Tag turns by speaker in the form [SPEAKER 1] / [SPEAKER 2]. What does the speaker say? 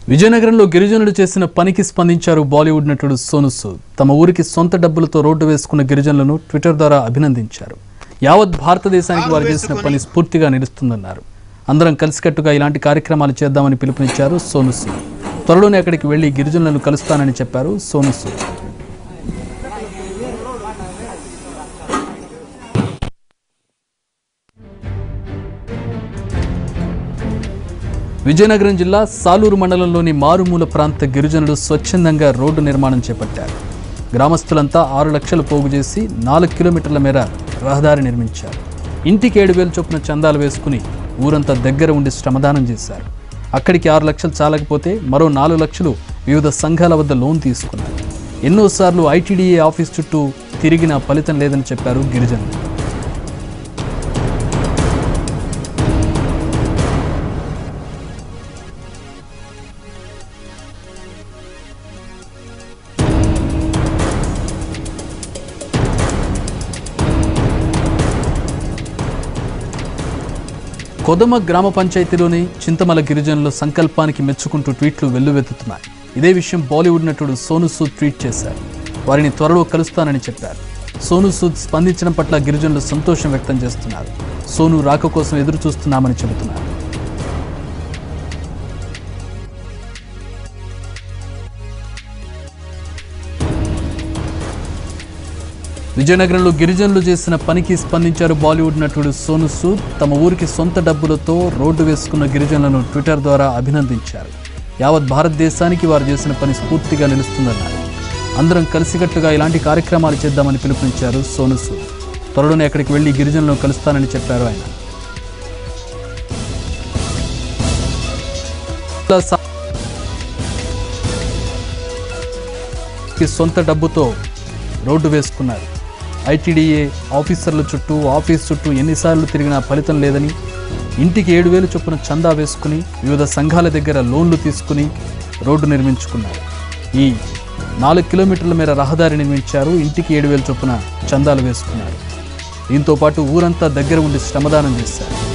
[SPEAKER 1] విజయనగరంలో గిరిజనులు చేసిన పనికి స్పందించారు బాలీవుడ్ నటుడు సోను సూద్ తమ ఊరికి సొంత డబ్బులతో రోడ్డు వేసుకున్న గిరిజనులను ట్విట్టర్ ద్వారా అభినందించారు యావత్ భారతదేశానికి వారు చేసిన పని స్ఫూర్తిగా నిలుస్తుందన్నారు అందరం కలిసికట్టుగా ఇలాంటి కార్యక్రమాలు చేద్దామని పిలుపునిచ్చారు సోను సూద్ త్వరలోనే అక్కడికి వెళ్లి గిరిజనులను కలుస్తానని చెప్పారు సోను సూద్ విజయనగరం జిల్లా సాలూరు మండలంలోని మారుమూల ప్రాంత గిరిజనులు స్వచ్ఛందంగా రోడ్డు నిర్మాణం చేపట్టారు గ్రామస్తులంతా ఆరు లక్షలు పోగు చేసి నాలుగు కిలోమీటర్ల మేర రహదారి నిర్మించారు ఇంటికి ఏడు వేలు చొప్పున చందాలు వేసుకుని ఊరంతా దగ్గర ఉండి శ్రమదానం చేశారు అక్కడికి ఆరు లక్షలు చాలకపోతే మరో నాలుగు లక్షలు వివిధ సంఘాల వద్ద లోన్ తీసుకున్నారు ఎన్నోసార్లు ఐటీడీఏ ఆఫీస్ చుట్టూ తిరిగినా ఫలితం లేదని చెప్పారు గిరిజనులు కొదమ గ్రామ పంచాయతీలోని చింతమల గిరిజనుల సంకల్పానికి మెచ్చుకుంటూ ట్వీట్లు వెల్లువెత్తుతున్నాయి ఇదే విషయం బాలీవుడ్ నటుడు సోను సూద్ ట్వీట్ చేశారు వారిని త్వరలో కలుస్తానని చెప్పారు సోను సూద్ స్పందించడం పట్ల గిరిజనులు సంతోషం వ్యక్తం చేస్తున్నారు సోను రాక కోసం ఎదురు చూస్తున్నామని చెబుతున్నారు విజయనగరంలో గిరిజనులు చేసిన పనికి స్పందించారు బాలీవుడ్ నటుడు సోను సూద్ తమ ఊరికి సొంత డబ్బులతో రోడ్డు వేసుకున్న గిరిజనులను ట్విట్టర్ ద్వారా అభినందించారు యావత్ భారతదేశానికి వారు చేసిన పని స్ఫూర్తిగా నిలుస్తుందన్నారు అందరం కలిసికట్టుగా ఇలాంటి కార్యక్రమాలు చేద్దామని పిలుపునిచ్చారు సోను సూద్ త్వరలోనే అక్కడికి వెళ్లి గిరిజనులను కలుస్తానని చెప్పారు ఆయన కి సొంత డబ్బుతో రోడ్డు వేసుకున్నారు ఐటీడీఏ ఆఫీసర్ల చుట్టూ ఆఫీస్ చుట్టూ ఎన్నిసార్లు తిరిగినా ఫలితం లేదని ఇంటికి ఏడు వేలు చొప్పున చందా వేసుకుని వివిధ సంఘాల దగ్గర లోన్లు తీసుకుని రోడ్డు నిర్మించుకున్నారు ఈ నాలుగు కిలోమీటర్ల మేర రహదారి నిర్మించారు ఇంటికి ఏడు వేలు చొప్పున చందాలు వేసుకున్నారు దీంతో పాటు ఊరంతా దగ్గర ఉండి శ్రమదానం చేశారు